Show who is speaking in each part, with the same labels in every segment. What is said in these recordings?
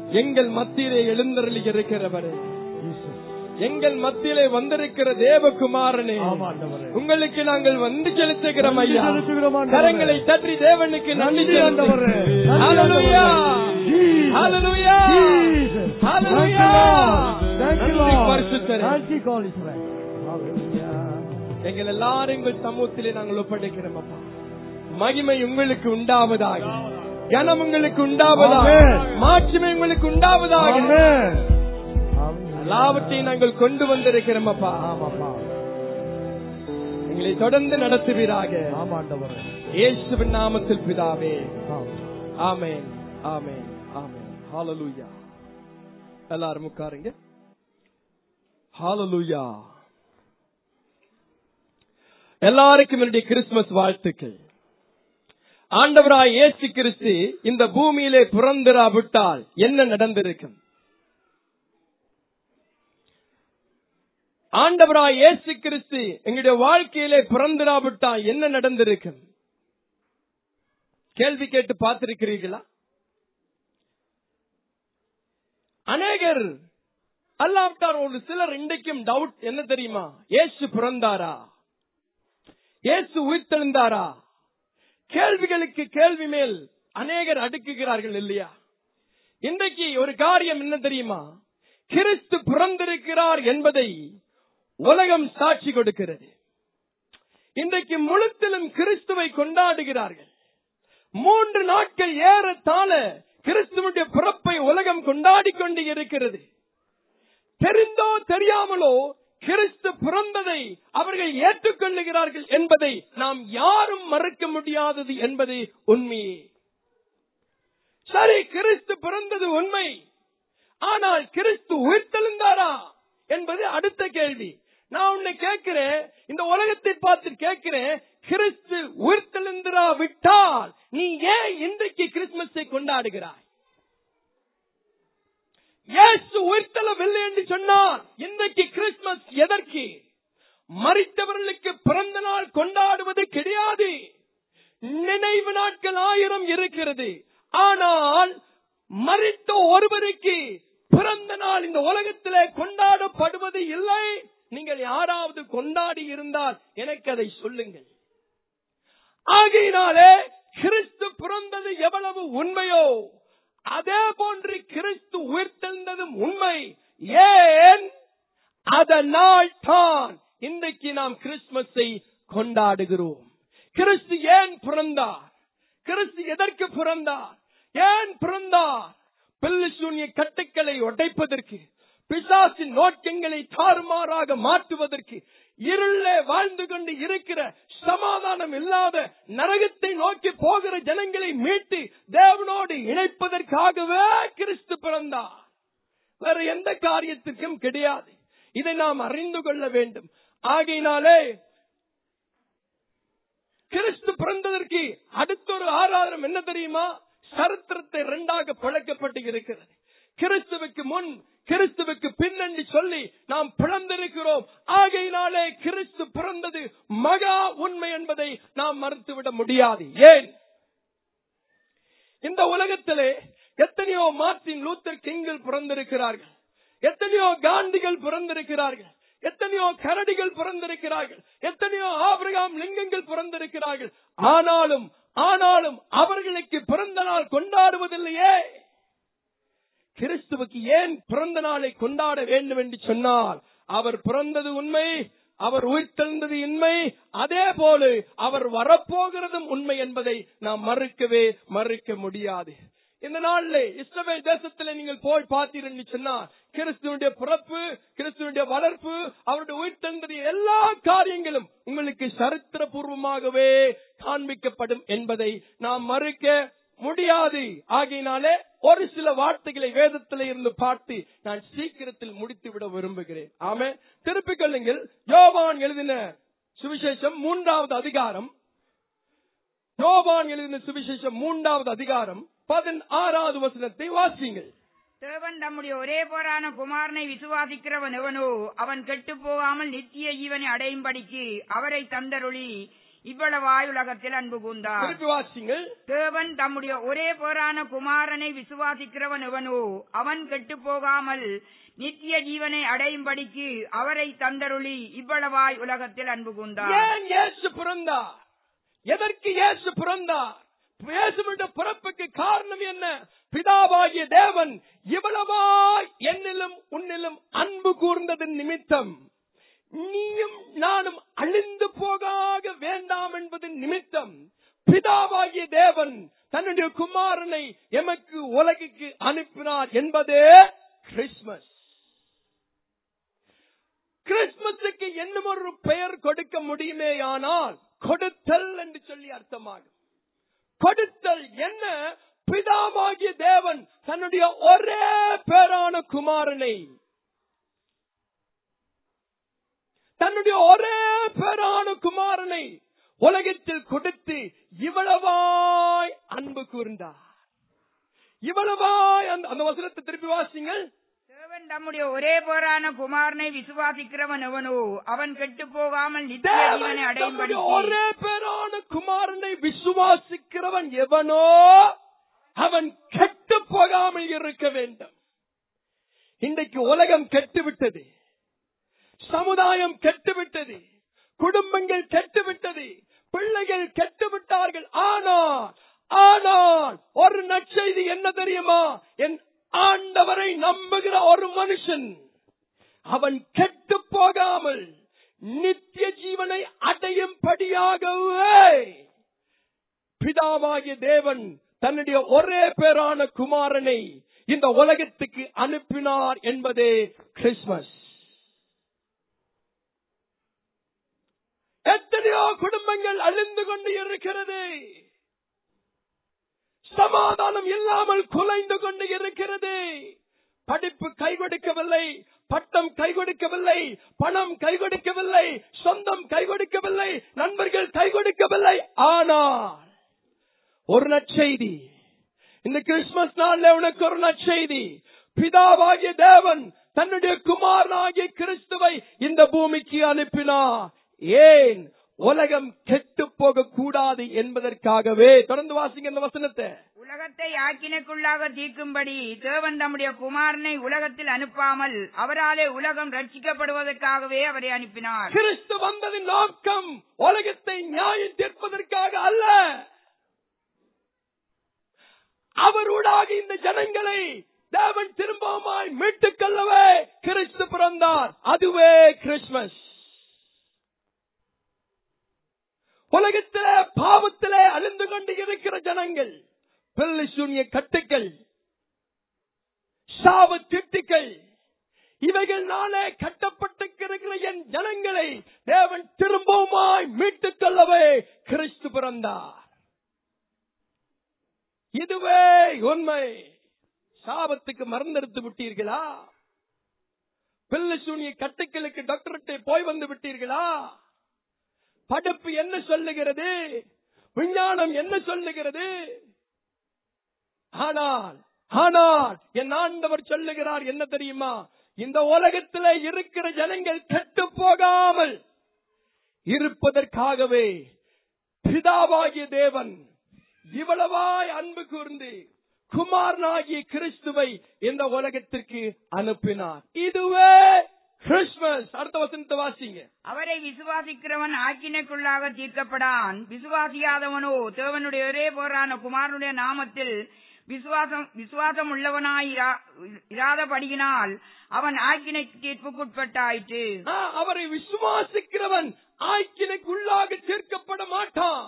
Speaker 1: எங்கள் மத்தியிலே எழுந்தருளி இருக்கிறவரே எங்கள் மத்தியிலே வந்திருக்கிற தேவகுமாரனே
Speaker 2: ஆமா, ஆண்டவரே.
Speaker 1: உங்களுக்கு நாங்கள் வந்து செலுத்துகிறோம் ஐயா
Speaker 2: நன்றி செலுத்துகிறோம், ஆண்டவரே.
Speaker 1: கரங்களை தட்டி தேவனுக்கு நன்றி
Speaker 2: நன்றி, ஆண்டவரே. நன்றி,
Speaker 1: ஹalleluya
Speaker 2: Jesus.
Speaker 1: Hallelujah
Speaker 2: Jesus.
Speaker 1: Hallelujah
Speaker 2: Thank you,
Speaker 1: நன்றி
Speaker 2: Lord.
Speaker 1: பரிசுத்தரே
Speaker 2: Thank you, God Israel. Hallelujah.
Speaker 1: எங்கள் எல்லாரும் எங்கள் சமூகத்திலே நாங்கள் ஒப்படைக்கிறோம் அப்பா மகிமை உங்களுக்கு உண்டாவதாக கனம் உங்களுக்கு உண்டாவதாக
Speaker 2: Amen.
Speaker 1: மாட்சிமை உங்களுக்கு உண்டாவதாக
Speaker 2: Amen. Amen.
Speaker 1: எல்லாவற்றையும் நாங்கள் கொண்டு வந்திருக்கிறோம் அப்பா
Speaker 2: ஆமாப்பா.
Speaker 1: எங்களை தொடர்ந்து நடத்துவீராக
Speaker 2: ஆமா, ஆண்டவரே.
Speaker 1: இயேசுவின் நாமத்தில் பிதாவே
Speaker 2: ஆமா.
Speaker 1: ஆமென் ஆமென் ஆமென் ஹalleluya எல்லாரும் உட்காருங்க ஹalleluya எல்லாருக்கும் என்னுடைய கிறிஸ்துமஸ் வாழ்த்துக்கள் ஆண்டவராய் இயேசு கிறிஸ்து இந்த பூமியிலே பிறந்திராவிட்டால் என்ன நடந்திருக்கும் ஆண்டவராய் இயேசு கிறிஸ்து எங்களுடைய வாழ்க்கையிலே பிறந்திராவிட்டால் என்ன நடந்திருக்கும் கேள்வி கேட்டு பார்த்திருக்கிறீர்களா அநேகர் அல்லாவிட்டார் ஒரு சிலர் இன்றைக்கும் டவுட் என்ன தெரியுமா இயேசு பிறந்தாரா இயேசு உயிர்த்தெழுந்தாரா கேள்விகளுக்கு கேள்வி மேல் அநேகர் அடுக்குகிறார்கள் இல்லையா இன்றைக்கு ஒரு காரியம் என்ன தெரியுமா கிறிஸ்து பிறந்திருக்கிறார் என்பதை உலகம் சாட்சி கொடுக்கிறது இன்றைக்கு முழுத்திலும் கிறிஸ்துவை கொண்டாடுகிறார்கள் மூன்று நாட்கள் ஏறத்தாழ கிறிஸ்துவனுடைய பிறப்பை உலகம் கொண்டாடி கொண்டு இருக்கிறது தெரிந்தோ தெரியாமலோ கிறிஸ்து பிறந்ததை அவர்கள் ஏற்றுக்கொள்ளுகிறார்கள் என்பதை நாம் யாரும் மறுக்க முடியாதது என்பது உண்மையே சரி கிறிஸ்து பிறந்தது உண்மை ஆனால் கிறிஸ்து உயிர்த்தெழுந்தாரா என்பது அடுத்த கேள்வி நான் உன்னை கேட்கிறேன் இந்த உலகத்தை பார்த்து கேட்கிறேன் கிறிஸ்து உயிர்த்தெழுந்திரா விட்டால் நீ ஏன் இன்றைக்கு கிறிஸ்துமஸை கொண்டாடுகிறாய் இயேசு உயிர்த்தெழவில்லை என்று சொன்னால் இன்றைக்கு கிறிஸ்துமஸ் எதற்கு மறித்தவர்களுக்கு பிறந்த நாள் கொண்டாடுவது கிடையாது நினைவு நாட்கள் ஆயிரம் இருக்கிறது ஆனால் மறித்த ஒருவருக்கு பிறந்த நாள் இந்த உலகத்திலே கொண்டாடப்படுவது இல்லை நீங்கள் யாராவது கொண்டாடி இருந்தால் எனக்கு அதை சொல்லுங்கள் ஆகையினாலே கிறிஸ்து பிறந்தது எவ்வளவு உண்மையோ அதே போன்று கிறிஸ்து உயிர்த்தெழுந்ததும் உண்மை ஏன் அதனால் தான் இன்றைக்கு நாம் கிறிஸ்துமஸை கொண்டாடுகிறோம் கிறிஸ்து ஏன் பிறந்தார் கிறிஸ்து எதற்கு பிறந்தார் ஏன் பிறந்தார் பில்லிசூன்ய கட்டுக்களை உடைப்பதற்கு பிசாசின் நோக்கங்களை தாறுமாறாக மாற்றுவதற்கு இருளே வாழ்ந்து கொண்டு இருக்கிற சமாதானம் இல்லாத நரகத்தை நோக்கி போகிற ஜனங்களை மீட்டு தேவனோடு இணைப்பதற்காகவே கிறிஸ்து பிறந்தார் வேற எந்த காரியத்திற்கும் கிடையாது இதை நாம் அறிந்து கொள்ள வேண்டும் ஆகையினாலே கிறிஸ்து பிறந்ததற்கு அடுத்த ஒரு ஆராதனம் என்ன தெரியுமா சரித்திரத்தை இரண்டாக பழக்கப்பட்டு இருக்கிறது கிறிஸ்துவுக்கு முன் கிறிஸ்துவுக்கு பின்னண்டி சொல்லி நாம் பிறந்திருக்கிறோம் ஆகையினாலே கிறிஸ்து பிறந்தது மகா உண்மை என்பதை நாம் மறுத்துவிட முடியாது ஏன் இந்த உலகத்திலே எத்தனையோ மார்ட்டின் லூத்தர் கிங்கள் பிறந்திருக்கிறார்கள் எத்தனையோ காந்திகள் பிறந்திருக்கிறார்கள் எத்தனையோ கரடிகள் பிறந்திருக்கிறார்கள் எத்தனையோ ஆபிரகாம் லிங்கங்கள் பிறந்திருக்கிறார்கள் ஆனாலும் ஆனாலும் அவர்களுக்கு பிறந்த நாள் கொண்டாடுவதில்லையே கிறிஸ்துவுக்கு ஏன் பிறந்த நாளை கொண்டாட வேண்டும் என்று சொன்னால் அவர் பிறந்தது உண்மை அவர் உயிர்த்தெழுந்தது உண்மை அதே போல அவர் வரப்போகிறதும் உண்மை என்பதை நாம் மறுக்கவே மறுக்க முடியாது இந்த நாள்ல இஸ்ரவேல் தேசத்துல நீங்கள் போய் பார்த்தீர்கள் சொன்னால் கிறிஸ்துவனுடைய பிறப்பு கிறிஸ்துவனுடைய வளர்ப்பு அவருடைய உயிர்த்தெழுந்தது எல்லா காரியங்களும் உங்களுக்கு சரித்திர பூர்வமாகவே காண்பிக்கப்படும் என்பதை நாம் மறுக்க முடியாது ஆகையினாலே ஒரு சில வார்த்தைகளை வேதத்தில இருந்து பார்த்து நான் சீக்கிரத்தில் முடித்து விட விரும்புகிறேன் ஆமே திருப்பிக் கொள்ளுங்கள் யோவான் எழுதின சுவிசேஷம் மூன்றாவது அதிகாரம் யோவான் எழுதின சுவிசேஷம் மூன்றாவது அதிகாரம் பதினாறாவது வசனத்தை வாசிங்கள்
Speaker 3: தேவன் தம்முடைய ஒரே போரான குமாரனை விசுவாசிக்கிறவன் எவனோ அவன் கெட்டு போகாமல் நித்திய ஜீவனை அடையும்படிக்கு அவரை தந்தருளி இவ்வளவாய் உலகத்தில் அன்பு கூர்ந்தார்
Speaker 1: திருப்பி வாசிங்கள்
Speaker 3: தேவன் தம்முடைய ஒரே பேரான குமாரனை விசுவாசிக்கிறவன் எவனோ அவன் கெட்டுப் போகாமல் நித்திய ஜீவனை அடையும்படிக்கு அவரை தந்தருளி இவ்வளவாய் உலகத்தில் அன்பு கூர்ந்தார்
Speaker 1: ஏன் இயேசு பிறந்தார் எதற்கு இயேசு பிறந்தார் இயேசுவின் பிறப்புக்கு காரணம் என்ன பிதாவாகிய தேவன் இவ்வளவாய் என்னிலும் உன்னிலும் அன்பு கூர்ந்ததன் நிமித்தம் நீயும் நானும் அழிந்து போகாக வேண்டாம் என்பதன் நிமித்தம் பிதாவாகிய தேவன் தன்னுடைய குமாரனை எமக்கு உலகுக்கு அனுப்பினார் என்பதே கிறிஸ்துமஸ் கிறிஸ்துமஸுக்கு இன்னும் ஒரு பெயர் கொடுக்க முடியுமேயானால் கொடுத்தல் என்று சொல்லி அர்த்தமாகும் கொடுத்தல் என்ன பிதாவாகிய தேவன் தன்னுடைய ஒரே பேரான குமாரனை தன்னுடைய ஒரே பேரான குமாரனை உலகத்தில் கொடுத்து இவ்வளவாய் அன்பு கூர்ந்தார் இவ்வளவாய் அந்த அந்த வசனத்தை திருப்பி வாசிங்கள்
Speaker 3: தேவன் தம்முடைய ஒரே பேரான குமாரனை விசுவாசிக்கிறவன் எவனோ அவன் கெட்டுப் போகாமல் நித்திய
Speaker 1: தேவன்
Speaker 3: ஜீவனை
Speaker 1: தம்முடைய
Speaker 3: அடையும்படி
Speaker 1: ஒரே பேரான குமாரனை விசுவாசிக்கிறவன் எவனோ அவன் கெட்டு போகாமல் இருக்க வேண்டும் இன்றைக்கு உலகம் கெட்டுவிட்டது சமுதாயம் கெட்டுவிட்டது குடும்பங்கள் கெட்டுவிட்டது பிள்ளைகள் கெட்டுவிட்டார்கள் ஆனால் ஆனால் ஒரு நற்செய்தி என்ன தெரியுமா என் ஆண்டவரை நம்புகிற ஒரு மனுஷன் அவன் கெட்டு போகாமல் நித்திய ஜீவனை அடையும்படியாகவே பிதாவாகிய தேவன் தன்னுடைய ஒரே பேரான குமாரனை இந்த உலகத்துக்கு அனுப்பினார் என்பதே கிறிஸ்துமஸ் எத்தனையோ குடும்பங்கள் அழிந்து கொண்டு இருக்கிறது சமாதானம் இல்லாமல் குலைந்து கொண்டு இருக்கிறது படிப்பு கை கொடுக்கவில்லை பட்டம் கை கொடுக்கவில்லை பணம் கை கொடுக்கவில்லை சொந்தம் கை கொடுக்கவில்லை நண்பர்கள் கை கொடுக்கவில்லை ஆனால் ஒரு நற்செய்தி இந்த கிறிஸ்துமஸ் நாள்ல உனக்கு ஒரு நற்செய்தி பிதாவாகிய தேவன் தன்னுடைய குமாரனாகிய கிறிஸ்துவை இந்த பூமிக்கு அனுப்பினார் ஏன் உலகம் கெட்டு போக கூடாது என்பதற்காகவே தொடர்ந்து வாசிங்க இந்த வசனத்தை
Speaker 3: உலகத்தை ஆக்கினைக்குள்ளாக தீர்க்கும்படி தேவன் தம்முடைய குமாரனை உலகத்தில் அனுப்பாமல் அவராலே உலகம் ரட்சிக்கப்படுவதற்காகவே அவரை அனுப்பினார்
Speaker 1: கிறிஸ்து வந்ததின் நோக்கம் உலகத்தை நியாயம் தீர்ப்பதற்காக அல்ல அவரூடாக இந்த ஜனங்களை தேவன் திரும்பவுமாய் மீட்டுக் கொள்ளவே கிறிஸ்து பிறந்தார் அதுவே கிறிஸ்துமஸ் உலகத்திலே பாவத்திலே அழிந்து கொண்டு இருக்கிற ஜனங்கள் பிள்ளை சூன்ய கட்டுக்கள் சாவு திட்டுக்கள் இவைகள்னாலே கட்டப்பட்டிருக்கிற என் ஜனங்களை தேவன் திரும்பவுமாய் மீட்டுக் கொள்ளவே கிறிஸ்து பிறந்தார் இதுவே உண்மை சாபத்துக்கு மருந்தெடுத்து விட்டீர்களா பிள்ளை சூனிய கட்டுக்களுக்கு டாக்டர்கிட்ட போய் வந்து விட்டீர்களா படிப்பு என்ன சொல்லுகிறது விஞ்ஞானம் என்ன சொல்லுகிறது ஆனால் ஆனால் என் ஆண்டவர் சொல்லுகிறார் என்ன தெரியுமா இந்த உலகத்திலே இருக்கிற ஜனங்கள் கெட்டு போகாமல் இருப்பதற்காகவே பிதாவாகிய தேவன் இவ்வளவாய் அன்பு கூர்ந்து குமாரனாகிய கிறிஸ்துவை இந்த உலகத்திற்கு அனுப்பினார் இதுவே கிறிஸ்துமஸ் அடுத்த வசனத்தை வாசிங்க
Speaker 3: அவரை விசுவாசிக்கிறவன் ஆக்கினைக்குள்ளாக தீர்க்கப்படான் விசுவாசியாதவனோ தேவனுடைய ஒரே போரான குமாரனுடைய நாமத்தில் விசுவாசம் விசுவாசம் உள்ளவனாய் இரா- இராதபடியினால் அவன் ஆக்கினை தீர்ப்புக்குட்பட்டாயிற்று
Speaker 1: ஆ, அவரை விசுவாசிக்கிறவன் ஆய்க்கினைக்குள்ளாக சேர்க்கப்பட மாட்டான்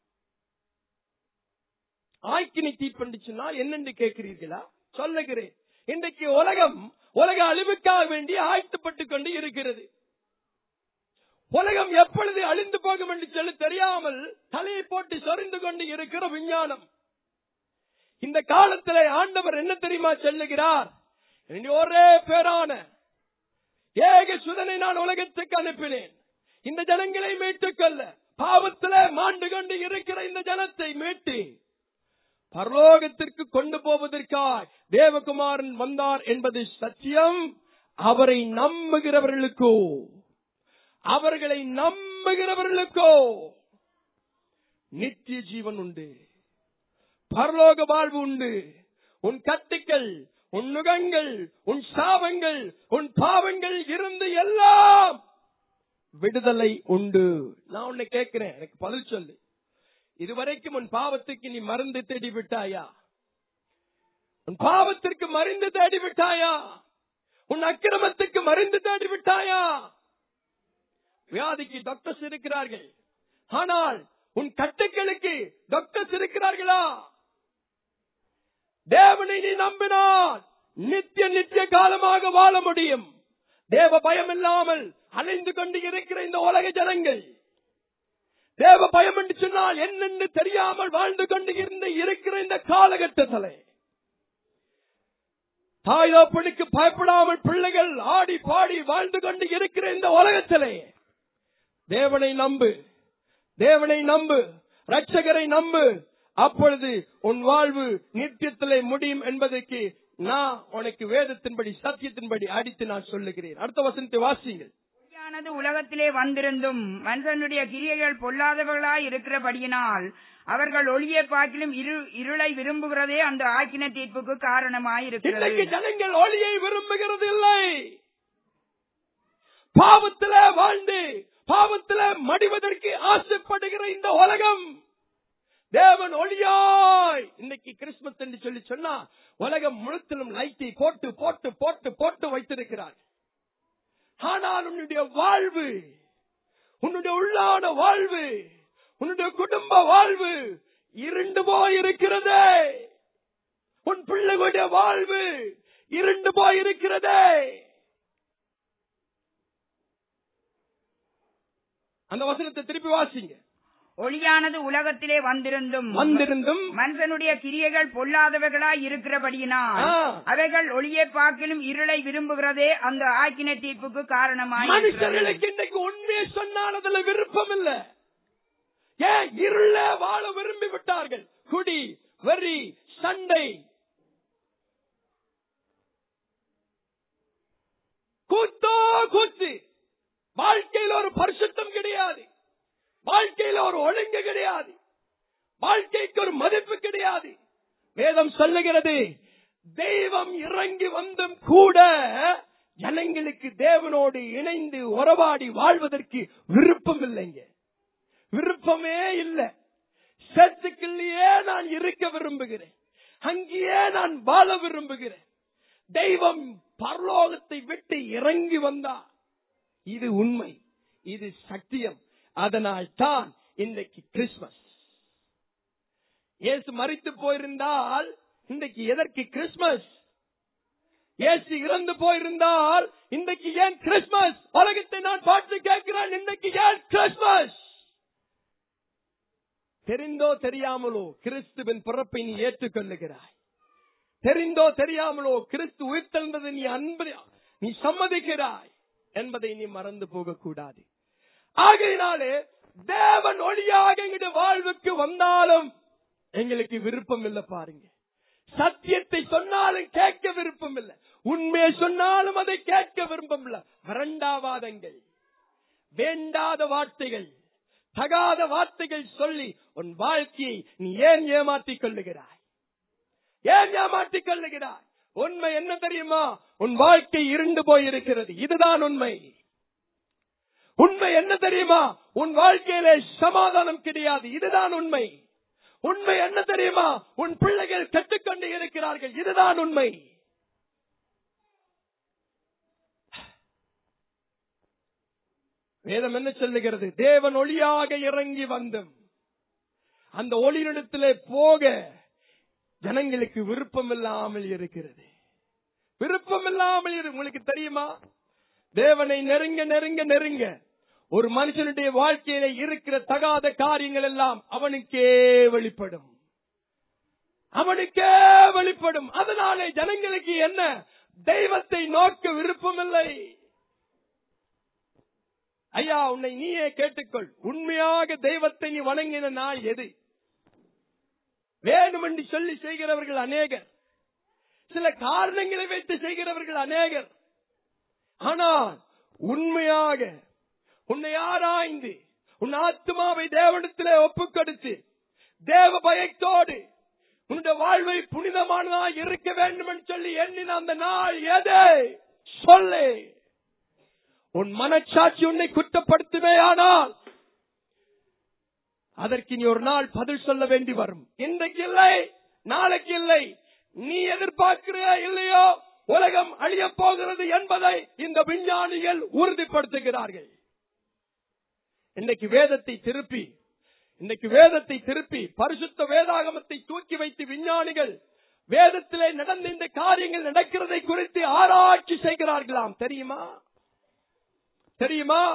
Speaker 1: ஆய்க்கினை தீப்பண்டுச்சுன்னா என்னென்று கேட்கிறீர்களா சொல்லுகிறேன் இன்றைக்கு உலகம் உலக அழிவுக்காக வேண்டி ஆயத்தப்பட்டுக் கொண்டு இருக்கிறது உலகம் எப்பொழுது அழிந்து போகும் என்று சொல்லி தெரியாமல் தலையை போட்டு சொரிந்து கொண்டு இருக்கிற விஞ்ஞானம் இந்த காலத்திலே ஆண்டவர் என்ன தெரியுமா சொல்லுகிறார் என்னுடைய ஒரே பேரான ஏக சுதனை நான் உலகத்துக்கு அனுப்பினேன் இந்த ஜனங்களை மீட்டுக் கொள்ள பாவத்திலே மாண்டு கொண்டு இருக்கிற இந்த ஜனத்தை மீட்டு பரலோகத்திற்கு கொண்டு போவதற்காய் தேவகுமாரன் வந்தார் என்பது சத்தியம் அவரை நம்புகிறவர்களுக்கோ அவர்களை நம்புகிறவர்களுக்கோ நித்திய ஜீவன் உண்டு பரலோக வாழ்வு உண்டு உன் கட்டுக்கள் உன் நுகங்கள் உன் சாபங்கள் உன் பாவங்கள் இருந்து எல்லாம் விடுதலை உண்டு நான் உன்னை கேட்கிறேன் எனக்கு பதில் சொல்லு இதுவரைக்கும் உன் பாவத்துக்கு நீ மருந்து தேடி விட்டாயா உன் பாவத்திற்கு மருந்து தேடி விட்டாயா உன் அக்கிரமத்துக்கு மருந்து தேடி விட்டாயா வியாதிக்கு டாக்டர்ஸ் இருக்கிறார்கள் ஆனால் உன் கட்டுக்களுக்கு டாக்டர்ஸ் இருக்கிறார்களா தேவனை நீ நம்பினால் நித்திய நித்திய காலமாக வாழ முடியும் தேவ பயம் இல்லாமல் அலைந்து கொண்டு இருக்கிற இந்த உலக ஜனங்கள் தேவ பயம் என்று சொன்னால் என்னென்று தெரியாமல் வாழ்ந்து கொண்டு இருந்த இருக்கிற இந்த காலகட்டத்திலே தாய் தகப்பனுக்கு பயப்படாமல் பிள்ளைகள் ஆடி பாடி வாழ்ந்து கொண்டு இருக்கிற இந்த உலகத்திலே தேவனை நம்பு தேவனை நம்பு ரட்சகரை நம்பு அப்பொழுது உன் வாழ்வு நித்தியத்திலே முடியும் என்பதற்கு நான் உனக்கு வேதத்தின்படி சத்தியத்தின்படி அடித்து நான் சொல்லுகிறேன் அடுத்த வசனத்தை வாசியுங்கள்
Speaker 3: பொய்யானது உலகத்திலே வந்திருந்தும் மனுஷனுடைய கிரியைகள் பொல்லாதவர்களாய் இருக்கிறபடியினால் அவர்கள் ஒளியை பார்க்கிலும் இரு இருளை விரும்புகிறதே அந்த ஆக்கின தீர்ப்புக்கு காரணமாயிருக்கிறது
Speaker 1: இன்றைக்கு ஜனங்கள் ஒளியை விரும்புகிறது இல்லை பாவத்திலே வாழ்ந்து பாவத்திலே மடிவதற்கு ஆசைப்படுகிற இந்த உலகம் தேவன் ஒளியாய் இன்னைக்கு கிறிஸ்துமஸ் என்று சொல்லி சொன்னா உலகம் முழுத்திலும் லைட்டை போட்டு போட்டு போட்டு போட்டு வைத்திருக்கிறார் ஆனால் உன்னுடைய வாழ்வு உன்னுடைய உள்ளான வாழ்வு உன்னுடைய குடும்ப வாழ்வு இருண்டு போய் இருக்கிறதே உன் பிள்ளைகளுடைய வாழ்வு இருண்டு போய் இருக்கிறதே அந்த வசனத்தை திருப்பி வாசிங்க
Speaker 3: ஒளியானது உலகத்திலே வந்திருந்தும்
Speaker 1: வந்திருந்தும்
Speaker 3: மனுஷனுடைய கிரியைகள் பொல்லாதவர்களாய் இருக்கிறபடியினால்
Speaker 1: ஆ.
Speaker 3: அவைகள் ஒளியை பார்க்கிலும் இருளை விரும்புகிறதே அந்த ஆக்கின தீர்ப்புக்கு காரணமாயிருக்கிறது
Speaker 1: மனுஷர்களுக்கு இன்னைக்கு உண்மையை சொன்னால் அதுல விருப்பம் இல்ல ஏன் இருள வாழ விரும்பி விட்டார்கள் குடி வெறி சண்டை கூத்தோ கூத்து வாழ்க்கையில் ஒரு பரிசுத்தம் கிடையாது வாழ்க்கையில் ஒரு ஒழுங்கு கிடையாது வாழ்க்கைக்கு ஒரு மதிப்பு கிடையாது வேதம் சொல்லுகிறது தெய்வம் இறங்கி வந்தும் கூட ஜனங்களுக்கு தேவனோடு இணைந்து உறவாடி வாழ்வதற்கு விருப்பம் இல்லைங்க விருப்பமே இல்லை சர்ச்சுக்குள்ளேயே நான் இருக்க விரும்புகிறேன் அங்கேயே நான் வாழ விரும்புகிறேன் தெய்வம் பரலோகத்தை விட்டு இறங்கி வந்தா இது உண்மை இது சத்தியம் அதனால் தான் இன்றைக்கு கிறிஸ்துமஸ் இயேசு மறித்து போயிருந்தால் இன்றைக்கு எதற்கு கிறிஸ்துமஸ் இயேசு இறந்து போயிருந்தால் இன்றைக்கு ஏன் கிறிஸ்துமஸ் உலகத்தை நான் பார்த்து கேட்கிறேன் இன்றைக்கு ஏன் கிறிஸ்துமஸ் தெரிந்தோ தெரியாமலோ கிறிஸ்துவின் பிறப்பை நீ ஏற்றுக்கொள்ளுகிறாய் தெரிந்தோ தெரியாமலோ கிறிஸ்து உயிர்த்தெழுந்ததை நீ அன்பு நீ சம்மதிக்கிறாய் என்பதை நீ மறந்து போகக்கூடாது ஆகையினாலே தேவன் ஒளியாக எங்களுடைய வாழ்வுக்கு வந்தாலும் எங்களுக்கு விருப்பம் இல்லை பாருங்க சத்தியத்தை சொன்னாலும் கேட்க விருப்பம் இல்லை உண்மையை சொன்னாலும் அதை கேட்க விருப்பம் இல்லை வரண்டாவாதங்கள் வேண்டாத வார்த்தைகள் தகாத வார்த்தைகள் சொல்லி உன் வாழ்க்கையை நீ ஏன் ஏமாற்றிக் கொள்ளுகிறாய் ஏன் ஏமாற்றிக் கொள்ளுகிறாய் உண்மை என்ன தெரியுமா உன் வாழ்க்கை இருண்டு போயிருக்கிறது இதுதான் உண்மை உண்மை என்ன தெரியுமா உன் வாழ்க்கையிலே சமாதானம் கிடையாது இதுதான் உண்மை உண்மை என்ன தெரியுமா உன் பிள்ளைகள் கற்றுக்கொண்டு இருக்கிறார்கள் இதுதான் உண்மை வேதம் என்ன சொல்லுகிறது தேவன் ஒளியாக இறங்கி வந்தும் அந்த ஒளியிடத்திலே போக ஜனங்களுக்கு விருப்பம் இல்லாமல் இருக்கிறது விருப்பம் இல்லாமல் இரு- உங்களுக்கு தெரியுமா தேவனை நெருங்க நெருங்க நெருங்க ஒரு மனுஷனுடைய வாழ்க்கையில இருக்கிற தகாத காரியங்கள் எல்லாம் அவனுக்கே வெளிப்படும் அவனுக்கே வெளிப்படும் அதனாலே ஜனங்களுக்கு என்ன தெய்வத்தை நோக்க விருப்பமில்லை ஐயா உன்னை நீயே கேட்டுக்கொள் உண்மையாக தெய்வத்தை நீ வணங்கின நாள் எது வேண்டுமென்று சொல்லி செய்கிறவர்கள் அநேகர் சில காரணங்களை வைத்து செய்கிறவர்கள் அநேகர் ஆனால் உண்மையாக உன்னை ஆராய்ந்து உன் ஆத்மாவை தேவனிடத்திலே ஒப்புக் கொடுத்து தேவ பயத்தோடு உன்னுடைய வாழ்வை புனிதமானதாக இருக்க வேண்டும் என்று சொல்லி எண்ணின அந்த நாள் எதை சொல்லு உன் மனச்சாட்சி உன்னை குற்றப்படுத்துமே ஆனால் அதற்கு நீ ஒரு நாள் பதில் சொல்ல வேண்டி வரும் இன்றைக்கு இல்லை நாளைக்கு இல்லை நீ எதிர்பார்க்கிறியா இல்லையோ உலகம் அழியப் போகிறது என்பதை இந்த விஞ்ஞானிகள் உறுதிப்படுத்துகிறார்கள் இன்றைக்கு வேதத்தை திருப்பி இன்னைக்கு வேதத்தை திருப்பி பரிசுத்த வேதாகமத்தை தூக்கி வைத்து விஞ்ஞானிகள் வேதத்திலே நடந்த இந்த காரியங்கள் நடக்கிறதை குறித்து ஆராய்ச்சி செய்கிறார்களாம் தெரியுமா தெரியுமா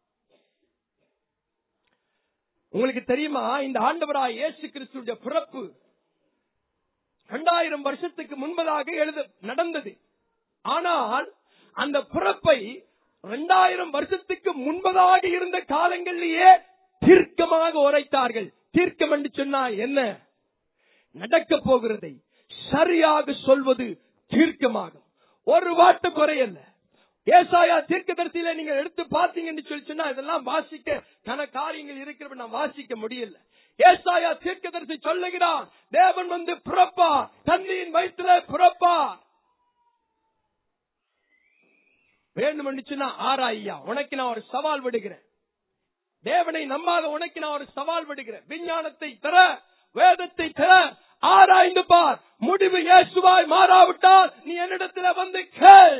Speaker 1: உங்களுக்கு தெரியுமா இந்த ஆண்டவராய் இயேசு கிறிஸ்துடைய பிறப்பு இரண்டாயிரம் வருஷத்துக்கு முன்பதாக எழுத நடந்தது ஆனால் அந்த பிறப்பை இரண்டாயிரம் வருஷத்துக்கு முன்பதாக இருந்த காலங்களிலேயே தீர்க்கமாக உரைத்தார்கள் தீர்க்கம் என்று சொன்னால் என்ன நடக்க போகிறதை சரியாக சொல்வது தீர்க்கமாகும் ஒரு வாட்டு குறையல்ல ஏசாயா தீர்க்கதரிசியில நீங்க எடுத்து பார்த்தீங்கன்னு சொல்லி சொன்னா இதெல்லாம் வாசிக்க கன காரியங்கள் இருக்கிறவ நான் வாசிக்க முடியல ஏசாயா தீர்க்கதரிசி சொல்லுகிறான் தேவன் வந்து பிறப்பார் தண்ணியின் வயிற்றுல பிறப்பார் வேண்டும் சொன்னா ஆராய்யா உனக்கு நான் ஒரு சவால் விடுகிறேன் தேவனை நம்பாத உனக்கு நான் ஒரு சவால் விடுகிறேன் விஞ்ஞானத்தை தர வேதத்தை தர ஆராய்ந்து பார் முடிவு இயேசுவாய் மாறாவிட்டால் நீ என்னிடத்துல வந்து கேள்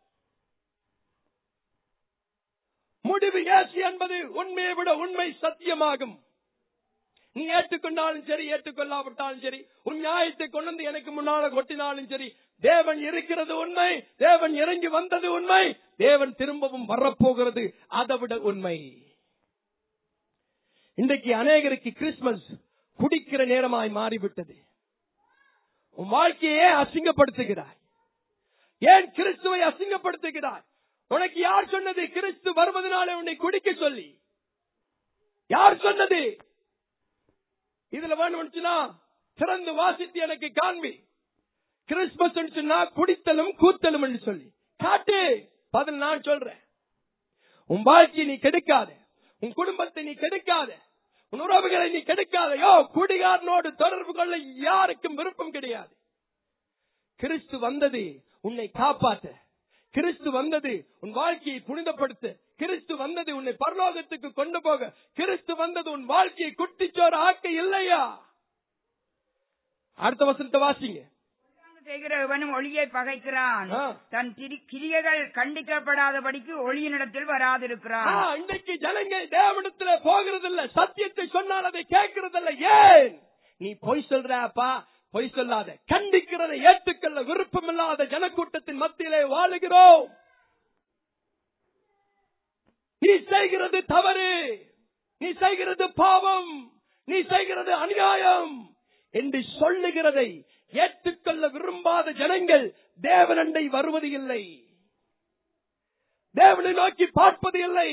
Speaker 1: முடிவு இயேசு என்பது உண்மையை விட உண்மை சத்தியமாகும் நீ ஏற்றுக்கொண்டாலும் சரி ஏற்றுக்கொள்ளாவிட்டாலும் சரி உன் நியாயத்தை கொண்டு வந்து எனக்கு முன்னால கொட்டினாலும் சரி தேவன் இருக்கிறது உண்மை தேவன் இறங்கி வந்தது உண்மை தேவன் திரும்பவும் வரப்போகிறது அதை விட உண்மை இன்றைக்கு அநேகருக்கு கிறிஸ்துமஸ் குடிக்கிற நேரமாய் மாறிவிட்டது உன் வாழ்க்கையே அசிங்கப்படுத்துகிறாய் ஏன் கிறிஸ்துவை அசிங்கப்படுத்துகிறாய் உனக்கு யார் சொன்னது கிறிஸ்து வருவதனாலே உன்னை குடிக்க சொல்லி யார் சொன்னது இதுல வேணும்னுச்சுன்னா திறந்து வாசித்து எனக்கு காண்பி கிறிஸ்துமஸ் சொன்னா குடித்தலும் கூத்தலும் என்று சொல்லி காட்டு பதில் நான் சொல்றேன் உன் வாழ்க்கையை நீ கெடுக்காத உன் குடும்பத்தை நீ கெடுக்காத உன் உறவுகளை நீ கெடுக்காத யோ குடிகாரனோடு தொடர்பு கொள்ள யாருக்கும் விருப்பம் கிடையாது கிறிஸ்து வந்தது உன்னை காப்பாற்ற கிறிஸ்து வந்தது உன் வாழ்க்கையை புனிதப்படுத்த கிறிஸ்து வந்தது உன்னை பரலோகத்துக்கு கொண்டு போக கிறிஸ்து வந்தது உன் வாழ்க்கையை குட்டிச்சோறு ஆக்க இல்லையா அடுத்த வசனத்தை வாசிங்க
Speaker 3: செய்கிற இவனும் ஒளியை பகைக்கிறான்
Speaker 1: ஆ.
Speaker 3: தன் திரி- கிரியைகள் கண்டிக்கப்படாதபடிக்கு ஒளியினிடத்தில்
Speaker 1: ஆ,
Speaker 3: வராதிருக்கிறான்
Speaker 1: இன்றைக்கு ஜனங்க தேவனத்துல போகிறது இல்ல சத்தியத்தை சொன்னால் அதை கேட்கறது இல்ல ஏன் நீ பொய் சொல்றப்பா பொய் சொல்லாத கண்டிக்கிறதை ஏற்றுக்கொள்ள விருப்பம் இல்லாத ஜனக்கூட்டத்தின் மத்தியிலே வாழுகிறோம் நீ செய்கிறது தவறு நீ செய்கிறது பாவம் நீ செய்கிறது அநியாயம் என்று சொல்லுகிறதை ஏற்றுக்கொள்ள விரும்பாத ஜனங்கள் தேவனண்டை வருவது இல்லை தேவனை நோக்கி பார்ப்பது இல்லை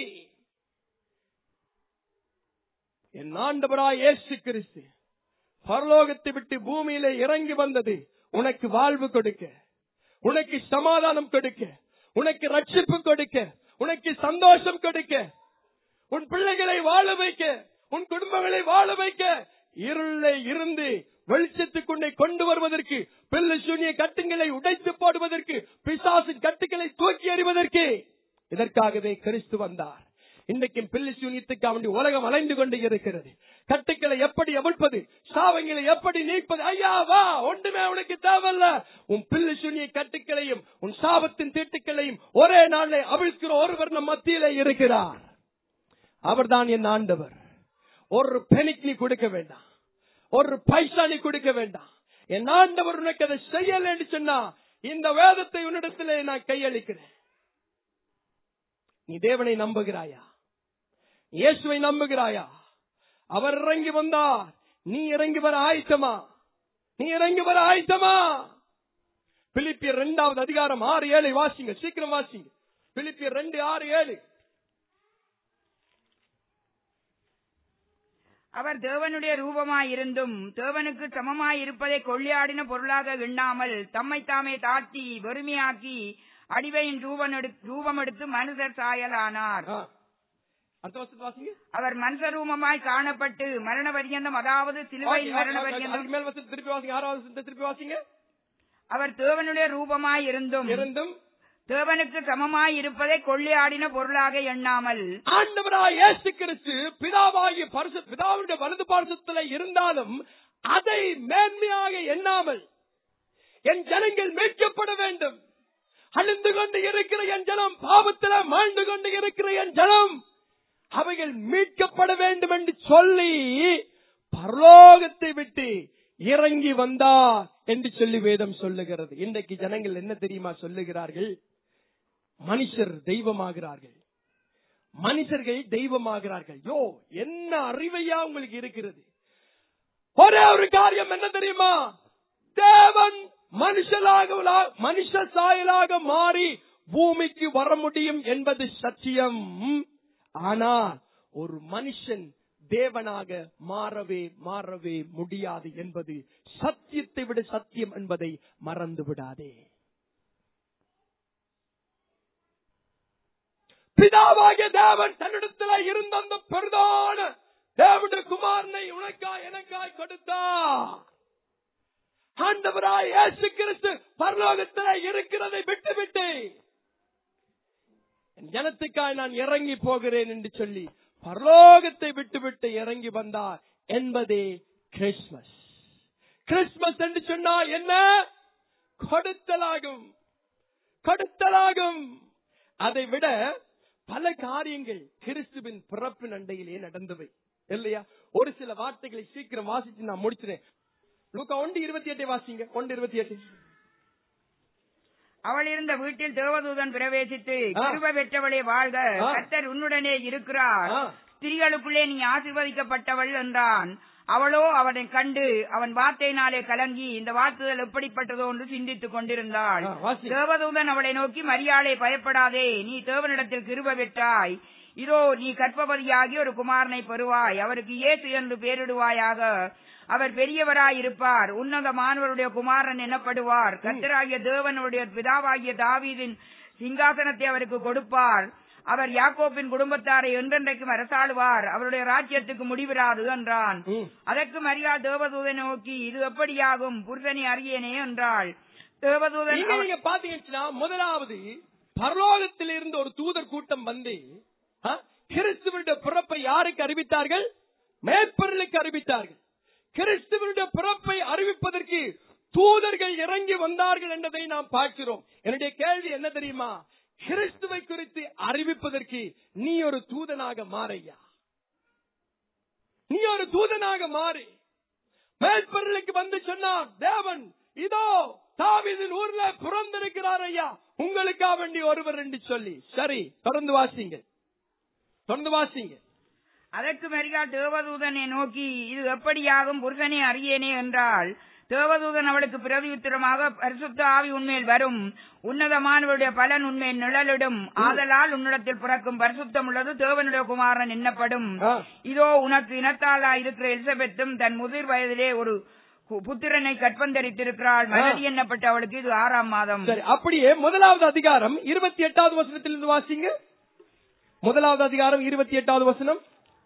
Speaker 1: என் ஆண்டவராய் இயேசு கிறிஸ்து பரலோகத்தை விட்டு பூமியிலே இறங்கி வந்தது உனக்கு வாழ்வு கொடுக்க உனக்கு சமாதானம் கொடுக்க உனக்கு ரட்சிப்பு கொடுக்க உனக்கு சந்தோஷம் கொடுக்க உன் பிள்ளைகளை வாழ வைக்க உன் குடும்பங்களை வாழ வைக்க இருளை இருந்து வெளிச்சத்துக்குள்ளே கொண்டு வருவதற்கு பிள்ளை சூனிய கட்டுங்களை உடைத்து போடுவதற்கு பிசாசின் கட்டுகளை தூக்கி எறிவதற்கு இதற்காகவே கிறிஸ்து வந்தார் இன்றைக்கும் பிள்ளை சூனியத்துக்கு அவனுடைய உலகம் அலைந்து கொண்டு இருக்கிறது கட்டுக்களை எப்படி அவிழ்ப்பது சாவங்களை எப்படி நீப்பது ஐயா வா ஒன்றுமே உனக்கு தேவையில்ல உன் பிள்ளை சூனிய கட்டுக்களையும் உன் சாபத்தின் தீட்டுக்களையும் ஒரே நாளில் அவிழ்க்கிற ஒருவர் நம் மத்தியிலே இருக்கிறார் அவர்தான் என் ஆண்டவர் ஒரு பெனிக் நீ கொடுக்க வேண்டாம் ஒரு பைசா நீ கொடுக்க வேண்டாம் என் ஆண்டவர் உனக்கு அதை செய்யல என்று சொன்னா இந்த வேதத்தை உன்னிடத்திலே நான் கையளிக்கிறேன் நீ தேவனை நம்புகிறாயா இயேசுவை நம்புகிறாயா அவர் இறங்கி வந்தார் நீ இறங்கி வர ஆயத்தமா நீ இறங்கி வர ஆயத்தமா பிலிப்பியர் இரண்டாவது அதிகாரம் ஆறு ஏழு வாசிங்க சீக்கிரம் வாசிங்க பிலிப்பியர் ரெண்டு ஆறு ஏழு
Speaker 3: அவர் தேவனுடைய ரூபமாயிருந்தும் தேவனுக்கு சமமாயிருப்பதை கொள்ளையாடின பொருளாக எண்ணாமல் தம்மை தாமே தாழ்த்தி வெறுமையாக்கி அடிவையின் ரூபம் எடுத்து மனுஷர் சாயலானார்
Speaker 1: ஆ. அடுத்த வருஷத்து வாசிங்க
Speaker 3: அவர் மனுஷரூபமாய் காணப்பட்டு மரண பரியந்தம் அதாவது சிலுவை
Speaker 1: Okay,
Speaker 3: மரண
Speaker 1: okay, okay.
Speaker 3: பரியந்தம்
Speaker 1: அதுக்கு மேல் வசனத்தை திருப்பி வாசிங்க ஆறாவது வசனத்தை திருப்பி வாசிங்க
Speaker 3: அவர் தேவனுடைய ரூபமாய் இருந்தும்
Speaker 1: இருந்தும்
Speaker 3: தேவனுக்கு சமமாய் இருப்பதை கொள்ளையாடின பொருளாக எண்ணாமல்
Speaker 1: ஆண்டவராய் இயேசு கிறிஸ்து பிதாவாகிய பரிசு பிதாவுடைய வலது பாரசத்துல இருந்தாலும் அதை மேன்மையாக எண்ணாமல் என் ஜனங்கள் மீட்கப்பட வேண்டும் அழிந்து கொண்டு இருக்கிற என் ஜனம் பாவத்தில மாண்டு கொண்டு இருக்கிற என் ஜனம் அவைகள் மீட்கப்பட வேண்டும் என்று சொல்லி பரலோகத்தை விட்டு இறங்கி வந்தார் என்று சொல்லி வேதம் சொல்லுகிறது இன்றைக்கு ஜனங்கள் என்ன தெரியுமா சொல்லுகிறார்கள் மனுஷர் தெய்வமாகிறார்கள் மனுஷர்கள் தெய்வமாகிறார்கள் யோ என்ன அறிவையா உங்களுக்கு இருக்கிறது ஒரே ஒரு காரியம் என்ன தெரியுமா தேவன் மனுஷலாக மனுஷ சாயலாக மாறி பூமிக்கு வர முடியும் என்பது சத்தியம் ஆனால் ஒரு மனுஷன் தேவனாக மாறவே மாறவே முடியாது என்பது சத்தியத்தை விட சத்தியம் என்பதை மறந்து விடாதே பிதாவாகிய தேவன் தன்னிடத்துல இருந்த அந்த பெரிதான தேவனுடைய குமாரனை உனக்காய் எனக்காய் கொடுத்தார் ஆண்டவராய் இயேசு கிறிஸ்து பரலோகத்துல இருக்கிறதை விட்டு விட்டு என் ஜனத்துக்காய் நான் இறங்கி போகிறேன் என்று சொல்லி பரலோகத்தை விட்டு விட்டு இறங்கி வந்தார் என்பதே கிறிஸ்துமஸ் கிறிஸ்துமஸ் என்று சொன்னால் என்ன கொடுத்தலாகும் கொடுத்தலாகும் அதை விட பல காரியங்கள் கிறிஸ்துவின் பிறப்பின் அண்டையிலே நடந்தவை இல்லையா ஒரு சில வார்த்தைகளை சீக்கிரம் வாசிச்சு நான் முடிச்சிட்டேன் லூக்கா ஒன்று இருபத்தி எட்டை வாசிங்க ஒன்று இருபத்தி எட்டு
Speaker 3: அவள் இருந்த வீட்டில் தேவதூதன் பிரவேசித்து
Speaker 1: ஆ.
Speaker 3: கிருப பெற்றவளே வாழ்க
Speaker 1: ஆ.
Speaker 3: கர்த்தர் உன்னுடனே இருக்கிறார்
Speaker 1: ஆ.
Speaker 3: ஸ்திரீகளுக்குள்ளே நீ ஆசீர்வதிக்கப்பட்டவள் என்றான் அவளோ அவனை கண்டு அவன் வார்த்தையினாலே கலங்கி இந்த வார்த்தைகள் எப்படிப்பட்டதோ என்று சிந்தித்துக் கொண்டிருந்தாள்
Speaker 1: ஆ, வாசி.
Speaker 3: தேவதூதன் அவளை நோக்கி மரியாதை பயப்படாதே நீ தேவனிடத்தில் கிருப பெற்றாய் இதோ நீ கற்பவதியாகி ஒரு குமாரனை பெறுவாய் அவருக்கு இயேசு என்று பெயரிடுவாயாக அவர் பெரியவராய் இருப்பார் உன்னதமானவருடைய குமாரன் எனப்படுவார் கர்த்தராகிய தேவனுடைய பிதாவாகிய தாவீதின் சிங்காசனத்தை அவருக்கு கொடுப்பார் அவர் யாக்கோப்பின் குடும்பத்தாரை என்றென்றைக்கும் அரசாளுவார் அவருடைய ராஜ்யத்துக்கு முடிவிராது என்றான்
Speaker 1: ம்.
Speaker 3: அதற்கு மரியா தேவதூதனை நோக்கி இது எப்படியாகும் புருஷனை அறியேனே என்றாள் தேவதூதன்
Speaker 1: இங்க
Speaker 3: அவ-
Speaker 1: நீங்க பாத்தீங்கன்னா முதலாவது பரலோகத்தில் இருந்து ஒரு தூதர் கூட்டம் வந்து ஆ, கிறிஸ்துவனுடைய பிறப்பை யாருக்கு அறிவித்தார்கள் மேற்பொருளுக்கு அறிவித்தார்கள் கிறிஸ்துவனுடைய பிறப்பை அறிவிப்பதற்கு தூதர்கள் இறங்கி வந்தார்கள் என்பதை நாம் பார்க்கிறோம் என்னுடைய கேள்வி என்ன தெரியுமா கிறிஸ்துவை குறித்து அறிவிப்பதற்கு நீ ஒரு தூதனாக மாறையா நீ ஒரு தூதனாக மாறி மேற்பொருளுக்கு வந்து சொன்னார் தேவன் இதோ தாவீதின் ஊர்ல பிறந்திருக்கிறார் ஐயா உங்களுக்கா வேண்டி ஒருவர் என்று சொல்லி சரி தொடர்ந்து வாசிங்க தொடர்ந்து வாசிங்க
Speaker 3: அதற்கு மரியா தேவதூதனை நோக்கி இது எப்படியாகும் புருஷனை அறியேனே என்றாள் தேவதூதன் அவளுக்கு பிரதியுத்தரமாக பரிசுத்த ஆவி உண்மையில் வரும் உன்னதமானவருடைய பலன் உண்மையில் நிழலிடும் ஆதலால் உன்னிடத்தில் பிறக்கும் பரிசுத்தம் உள்ளது தேவனுடைய குமாரன் எண்ணப்படும்
Speaker 1: ஆ.
Speaker 3: இதோ உனக்கு இனத்தாளா இருக்கிற எலிசபெத்தும் தன் முதிர் வயதிலே ஒரு கு- புத்திரனை கற்பந்தரித்திருக்கிறாள் மனதி எண்ணப்பட்ட அவளுக்கு இது ஆறாம் மாதம்
Speaker 1: சரி அப்படியே முதலாவது அதிகாரம் இருபத்தி எட்டாவது வசனத்திலிருந்து வாசிங்க முதலாவது அதிகாரம் இருபத்தி எட்டாவது வசனம்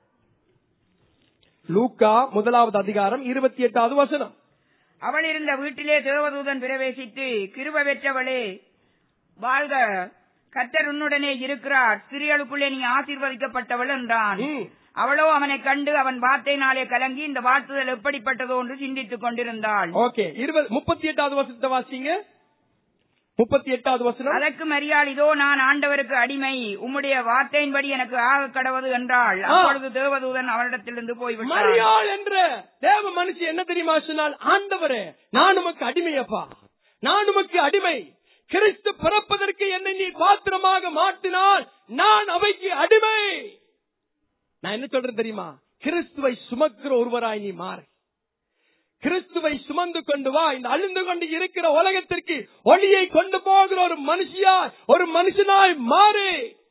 Speaker 1: லூக்கா முதலாவது அதிகாரம் இருபத்தி எட்டாவது வசனம்
Speaker 3: அவள் இருந்த வீட்டிலே தேவதூதன் பிரவேசித்து கிருப பெற்றவளே வாழ்க கர்த்தர் உன்னுடனே இருக்கிறார் ஸ்திரீகளுக்குள்ளே நீ ஆசீர்வதிக்கப்பட்டவள் என்றான்
Speaker 1: ம்.
Speaker 3: அவளோ அவனை கண்டு அவன் வார்த்தையினாலே கலங்கி இந்த வாழ்த்துதல் எப்படிப்பட்டதோ என்று சிந்தித்துக் கொண்டிருந்தாள்
Speaker 1: ஓகே இருபது முப்பத்தி எட்டாவது வசனத்தை வாசிங்க முப்பத்தி எட்டாவது வசனம்
Speaker 3: அதற்கு மரியாள் இதோ நான் ஆண்டவருக்கு அடிமை உம்முடைய வார்த்தையின்படி எனக்கு ஆக கடவது என்றாள்
Speaker 1: ஆ.
Speaker 3: அப்பொழுது தேவதூதன் அவனிடத்திலிருந்து போய்விட்டான்
Speaker 1: மரியாள் என்ற தேவ மனுஷி என்ன தெரியுமா சொன்னால் ஆண்டவரே நான் உமக்கு அடிமையப்பா நான் உமக்கு அடிமை கிறிஸ்து பிறப்பதற்கு என்னை நீ பாத்திரமாக மாற்றினால் நான் அவைக்கு அடிமை நான் என்ன சொல்றேன் தெரியுமா கிறிஸ்துவை சுமக்கிற ஒருவராய் நீ மாறு கிறிஸ்துவை சுமந்து கொண்டு வா இந்த அழிந்து கொண்டு இருக்கிற உலகத்திற்கு ஒளியை கொண்டு போகிற ஒரு மனுஷியாய் ஒரு மனுஷனாய் மாறு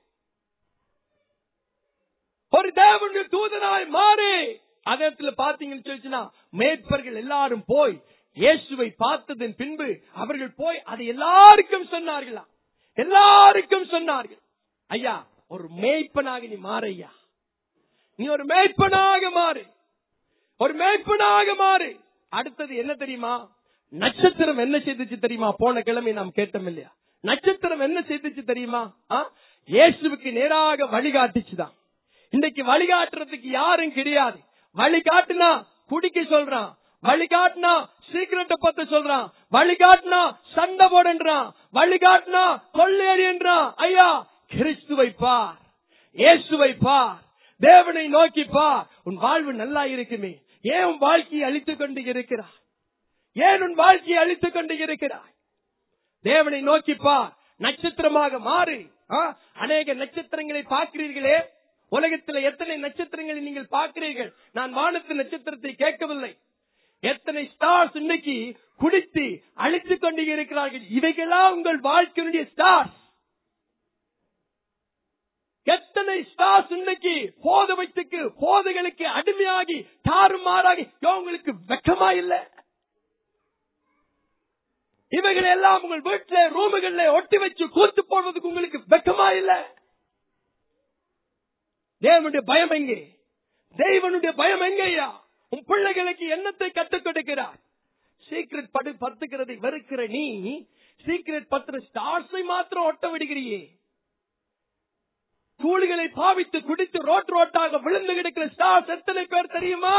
Speaker 1: ஒரு தேவனுடைய தூதனாய் மாறு அதத்துல பாத்தீங்கன்னு சொல்லிச்சுன்னா மேற்பர்கள் எல்லாரும் போய் இயேசுவை பார்த்ததன் பின்பு அவர்கள் போய் அதை எல்லாருக்கும் சொன்னார்களா எல்லாருக்கும் சொன்னார்கள் ஐயா ஒரு மேய்ப்பனாக நீ மாறையா நீ ஒரு மேய்ப்பனாக மாறு ஒரு மேய்ப்பனாக மாறு அடுத்தது என்ன தெரியுமா நட்சத்திரம் என்ன செய்துச்சு தெரியுமா போன கிழமை நாம் கேட்டோம் இல்லையா நட்சத்திரம் என்ன செய்துச்சு தெரியுமா ஆ? இயேசுவுக்கு நேராக வழிகாட்டுச்சுதான் இன்னைக்கு வழிகாட்டுறதுக்கு யாரும் கிடையாது வழிகாட்டுனா குடிக்க சொல்றான் வழிகாட்டுனா சீக்கிரட்டை பத்த சொல்றான் வழிகாட்டுனா சண்டை போடுன்றான் வழிகாட்டுனா கொள்ளையடின்றான் ஐயா கிறிஸ்துவை பார் இயேசுவை பார் தேவனை நோக்கி பார் உன் வாழ்வு நல்லா இருக்குமே ஏன் உன் வாழ்க்கையை அழித்துக் கொண்டு இருக்கிறாய் ஏன் உன் வாழ்க்கையை அழித்துக் கொண்டு இருக்கிறாய் தேவனை நோக்கி பார் நட்சத்திரமாக மாறு ஆ? அநேக நட்சத்திரங்களை பார்க்கிறீர்களே உலகத்தில் எத்தனை நட்சத்திரங்களை நீங்கள் பார்க்கிறீர்கள் நான் வானத்து நட்சத்திரத்தை கேட்கவில்லை எத்தனை ஸ்டார்ஸ் இன்னைக்கு குடித்து அழித்துக் கொண்டு இருக்கிறார்கள் இவைகளெல்லாம் உங்கள் வாழ்க்கையினுடைய ஸ்டார்ஸ் எத்தனை ஸ்டார்ஸ் இன்னைக்கு போதவைத்துக்கு போதைகளுக்கு அடிமையாகி தாறுமாறாகி யோ, உங்களுக்கு வெக்கமா இல்ல இவைகள் எல்லாம் உங்கள் வீட்டுல ரூமுகள்ல ஒட்டி வச்சு கூத்து போடுறதுக்கு உங்களுக்கு வெக்கமா இல்ல தேவனுடைய பயம் எங்கே தேவனுடைய பயம் எங்கேயா உன் பிள்ளைகளுக்கு எண்ணத்தை கற்றுக் கொடுக்கிறார் சீக்கிரட் படு பத்துக்கிறதை வெறுக்கிற நீ சீக்கிரட் பத்திர ஸ்டார்ஸை மாத்திரம் ஒட்ட விடுகிறியே தூளிகளை பாவித்து குடித்து ரோட் ரோட்டாக விழுந்து கிடக்கிற ஸ்டார்ஸ் எத்தனை பேர் தெரியுமா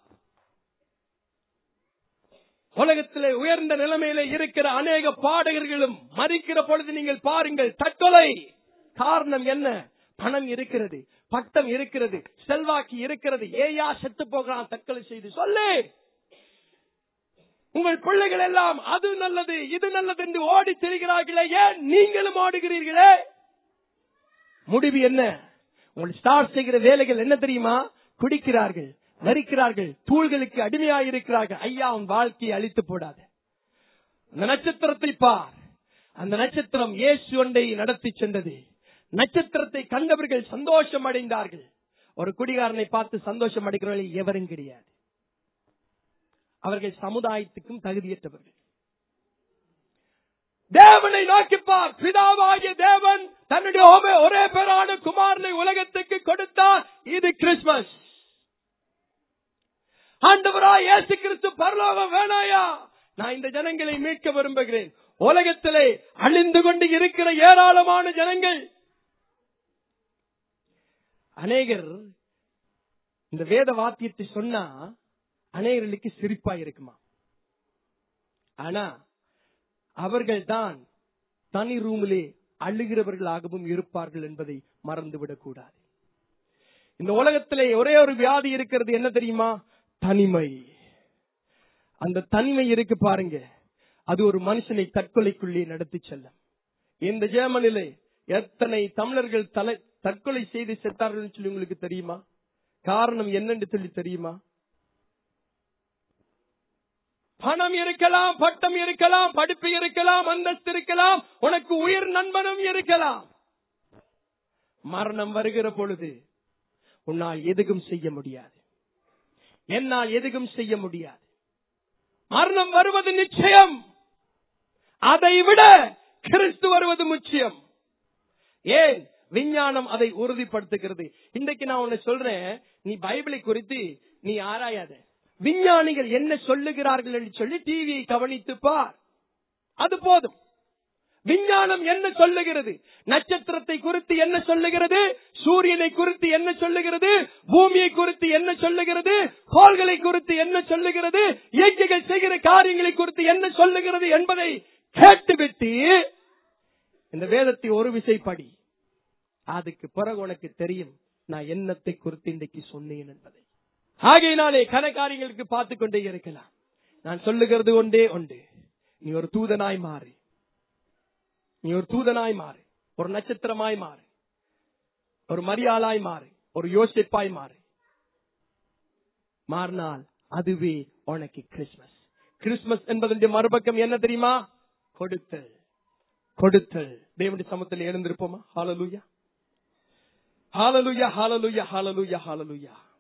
Speaker 1: உலகத்திலே உயர்ந்த நிலைமையில இருக்கிற அநேக பாடகர்களும் மறிக்கிற பொழுது நீங்கள் பாருங்கள் தற்கொலை காரணம் என்ன பணம் இருக்கிறது பட்டம் இருக்கிறது செல்வாக்கு இருக்கிறது ஏயா செத்து போகிறான் தற்கொலை செய்து சொல்லு உங்கள் பிள்ளைகள் எல்லாம் அது நல்லது இது நல்லது என்று ஓடி திரிகிறார்களே ஏன் நீங்களும் ஓடுகிறீர்களே முடிவு என்ன உங்கள் ஸ்டார் செய்கிற வேலைகள் என்ன தெரியுமா குடிக்கிறார்கள் மறிக்கிறார்கள் தூள்களுக்கு அடிமையாயிருக்கிறார்கள் ஐயா உன் வாழ்க்கையை அழித்து போடாத அந்த நட்சத்திரத்தை பார் அந்த நட்சத்திரம் இயேசு ஒன்றை நடத்தி சென்றது நட்சத்திரத்தை கண்டவர்கள் சந்தோஷம் அடைந்தார்கள் ஒரு குடிகாரனை பார்த்து சந்தோஷம் அடைகிறவர்கள் எவரும் கிடையாது அவர்கள் சமுதாயத்துக்கும் தகுதியற்றவர்கள் தேவனை நோக்கிப்பார் பிதாவாகிய தேவன் தன்னுடைய ஒரே- ஒரே பேரான குமாரனை உலகத்துக்கு கொடுத்தார் இது கிறிஸ்துமஸ் ஆண்டவராய் இயேசு கிறிஸ்து பரலோகம் வேணாயா நான் இந்த ஜனங்களை மீட்க விரும்புகிறேன் உலகத்திலே அழிந்து கொண்டு இருக்கிற ஏராளமான ஜனங்கள் அநேகர் இந்த வேத வாத்தியத்தை சொன்னா அநேகர்களுக்கு சிரிப்பா இருக்குமா ஆனா அவர்கள் தான் தனி ரூமிலே அழுகிறவர்களாகவும் இருப்பார்கள் என்பதை மறந்துவிடக் கூடாது இந்த உலகத்திலே ஒரே ஒரு வியாதி இருக்கிறது என்ன தெரியுமா தனிமை அந்த தனிமை இருக்கு பாருங்க அது ஒரு மனுஷனை தற்கொலைக்குள்ளே நடத்தி செல்லும் இந்த ஜெர்மனிலே எத்தனை தமிழர்கள் தலை தற்கொலை செய்து செத்தார்கள் சொல்லி உங்களுக்கு தெரியுமா காரணம் என்னன்னு சொல்லி தெரியுமா பணம் இருக்கலாம் பட்டம் இருக்கலாம் படிப்பு இருக்கலாம் அந்தஸ்து இருக்கலாம் உனக்கு உயிர் நண்பனும் இருக்கலாம் மரணம் வருகிற பொழுது உன்னால் எதுவும் செய்ய முடியாது என்னால் எதுவும் செய்ய முடியாது மரணம் வருவது நிச்சயம் அதை விட கிறிஸ்து வருவது முக்கியம் ஏன் விஞ்ஞானம் அதை உறுதிப்படுத்துகிறது இன்றைக்கு நான் உன்னை சொல்றேன் நீ பைபிளை குறித்து நீ ஆராயாத விஞ்ஞானிகள் என்ன சொல்லுகிறார்கள் என்று சொல்லி டிவியை கவனித்து பார் அது போதும் விஞ்ஞானம் என்ன சொல்லுகிறது நட்சத்திரத்தை குறித்து என்ன சொல்லுகிறது சூரியனை குறித்து என்ன சொல்லுகிறது பூமியை குறித்து என்ன சொல்லுகிறது கோள்களை குறித்து என்ன சொல்லுகிறது இயற்கைகள் செய்கிற காரியங்களை குறித்து என்ன சொல்லுகிறது என்பதை கேட்டுவிட்டு இந்த வேதத்தை ஒரு விசை படி அதுக்கு பிறகு உனக்கு தெரியும் நான் என்னத்தை குறித்து இன்றைக்கு சொன்னேன் என்பதை ஆகையினாலே கனகாரியங்களுக்கு பார்த்து கொண்டே இருக்கலாம் நான் சொல்லுகிறது ஒன்றே ஒன்று நீ ஒரு தூதனாய் மாறு நீ ஒரு தூதனாய் மாறு ஒரு நட்சத்திரமாய் மாறு ஒரு மரியாளாய் மாறு ஒரு யோசிப்பாய் மாறு மாறினால் அதுவே உனக்கு கிறிஸ்துமஸ் கிறிஸ்துமஸ் என்பதனுடைய மறுபக்கம் என்ன தெரியுமா கொடுத்தல் கொடுத்தல் தேவனுடைய சமத்தில் எழுந்திருப்போமா hallelujah hallelujah hallelujah hallelujah hallelujah